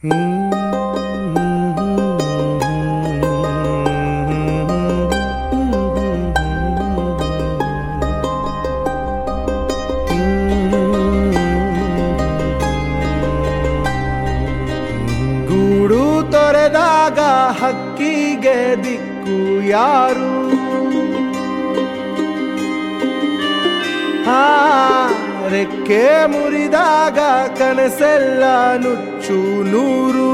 ಗೂಡು ತೊರೆದಾಗ ಹಕ್ಕಿಗೆ ದಿಕ್ಕು ಯಾರು ಆ ರೆಕ್ಕೆ ಮುರಿದಾಗ ಕನಸೆಲ್ಲ ನುಚ್ಚು ನೂರು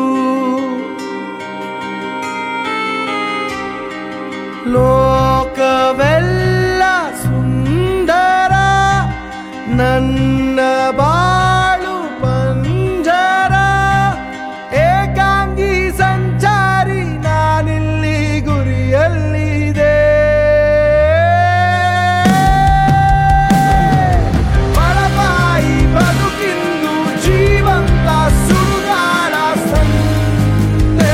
ಲೋಕವೆಲ್ಲ ಸುಂದರ ನನ್ನ ಬಾಳು ಪಂಜರ ಏಕಾಂಗಿ ಸಂಚಾರಿ ನಾನಿಲ್ಲಿ ಗುರಿಯಲ್ಲಿದೆ ಬಡಪಾಯಿ ಬದುಕಿಂದು ಜೀವಂತ ಸುಡುಗಾಡ ಸಂತೆ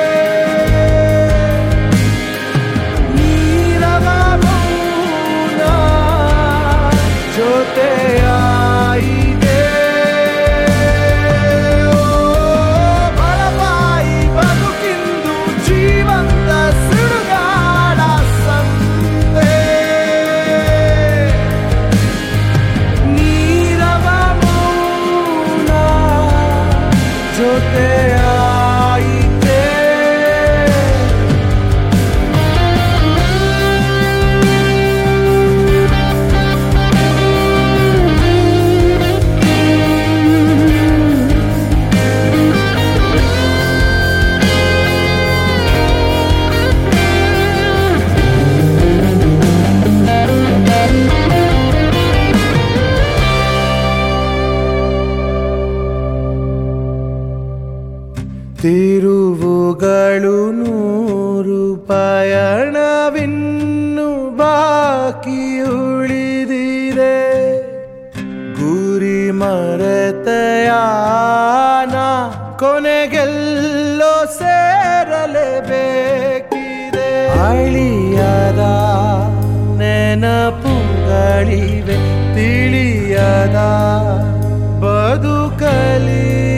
ನೀರವ ಮೌನ ಜೊತೆಯಾಯಿದೆ ಓ, ಬಡಪಾಯಿ ಬದುಕಿಂದು ಜೀವಂತ ಸುಡುಗಾಡ ಸಂತೆ ನೀರವ ಮೌನ ಜೊತೆಯಾಯಿತೆ ತಿರುವುಗಳು ನೂರು ಪಯಣವಿನ್ನು ಬಾಕಿ ಉಳಿದಿದೆ ಗುರಿ ಮರೆತೆಯಾನ ಕೊನೆಗೆಲ್ಲೋ ಸೇರಲೇಬೇಕಿದೆ ಅಳಿಯದ ನೆನಪುಗಳಿವೆ ತಿಳಿಯದ ಬದುಕಲಿ